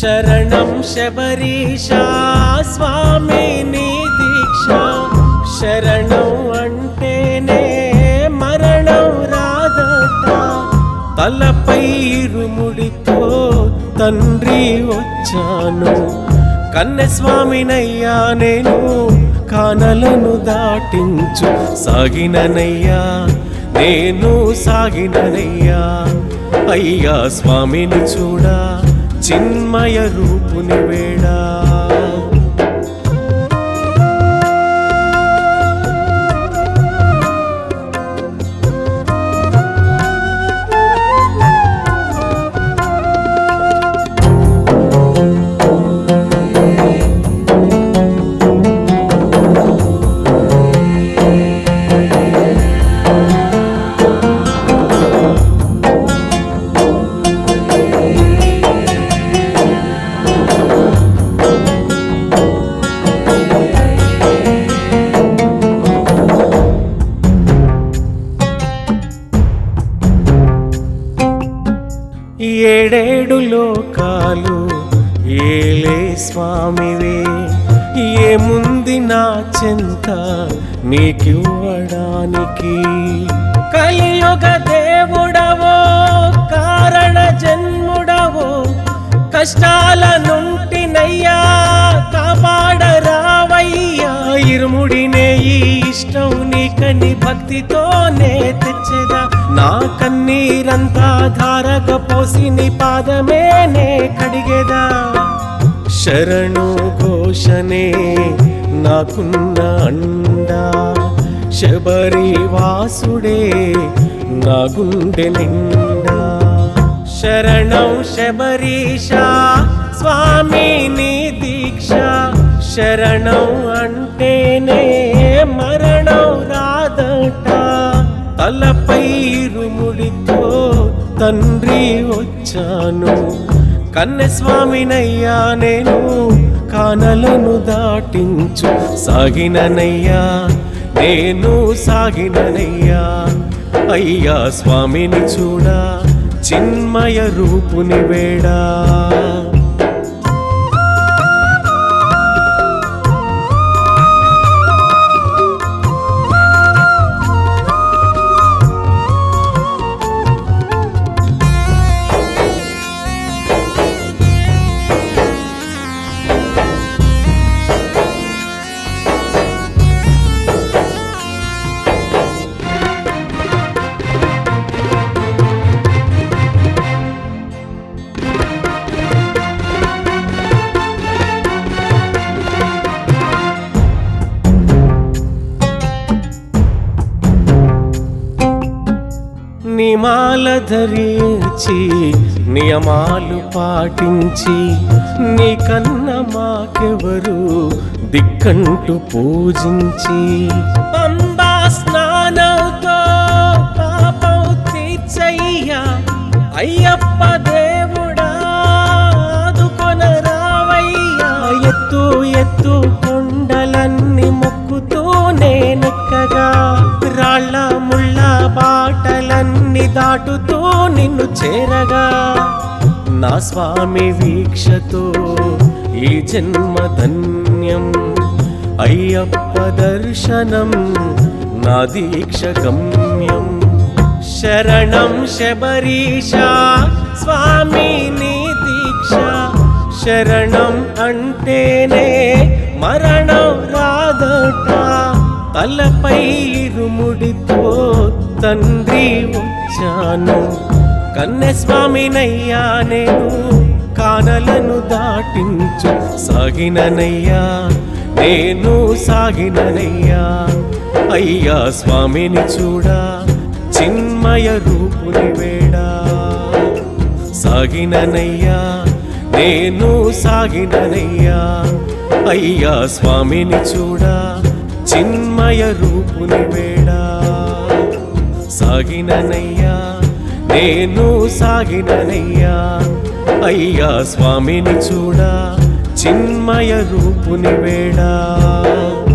శరణం శబరీష స్వామి నీ దీక్ష శరణం అంటేనే మరణం రాదట తలపై ఇరుముడితో తండ్రి వచ్చాను కన్నెస్వామినయ్యా నేను కానలను దాటించు సాగిననయ్యా నేను సాగిననయ్యా అయ్యా స్వామిని చూడా చిన్మయ రూపుని వేడా ఏడేడు లోకాలు ఏలే స్వామివే ఏముంది నా చెంత నీకివ్వడానికి కలియుగ దేవుడవో కారణ జన్ముడవో కష్టాల నుంటినయ్యా కాపాడరావయ్యా ఇరుముడినే ఈ ఇష్టం నీకని భక్తితోనే తెచ్చేదా నా కన్నీరంతా ధారక పోసి నీ పాదమే నే కడిగేదా శరణు ఘోషనే నాకున్న అండా శబరి వాసుడే నా గుండె నిండా శరణం శబరీష స్వామి నీ దీక్ష శరణం అంటేనే మరణం రాదట తలపై ఇరుముడితో తండ్రి వచ్చాను కన్నెస్వామినయ్యా నేను కానలను దాటించు సాగిననయ్యా నేను సాగిననయ్యా అయ్యా స్వామిని చూడా చిన్మయ రూపుని వేడా నిమాల ధరించి నియమాలు పాటించి నీ కన్న మాకెవరు దిక్కంటూ పూజించి పంబా స్నానంతో పాపం తీర్చయ్యా అయ్యప్ప దేవుడా ఆదుకొన రావయ్యా ఎత్తు ఎత్తు కొండలన్నీ మొక్కుతూనే నెక్కగా రాళ్ళ ముళ్ళ బాటలన్నీ దాటుతూ నిన్ను చేరగా నా స్వామి వీక్షతో ఈ జన్మ ధన్యం అయ్యప్ప దర్శనం నా దీక్ష గమ్యం శరణం శబరీష స్వామి నీ దీక్ష శరణం అంటేనే మరణం రాదట తలపై ఇరుముడితో తండ్రి వచ్చాను కన్నెస్వామినయ్యా నేను కానలను దాటించు సాగిననయ్యా నేను సాగిననయ్యా అయ్యా స్వామిని చూడా చిన్మయ రూపుని వేడా సాగిననయ్యా నేను సాగిననయ్యా అయ్యా స్వామిని చూడా చిన్మయ రూపుని వేడా సాగిననయ్యా నేను సాగిననయ్యా అయ్యా స్వామిని చూడా చిన్మయ రూపుని వేడా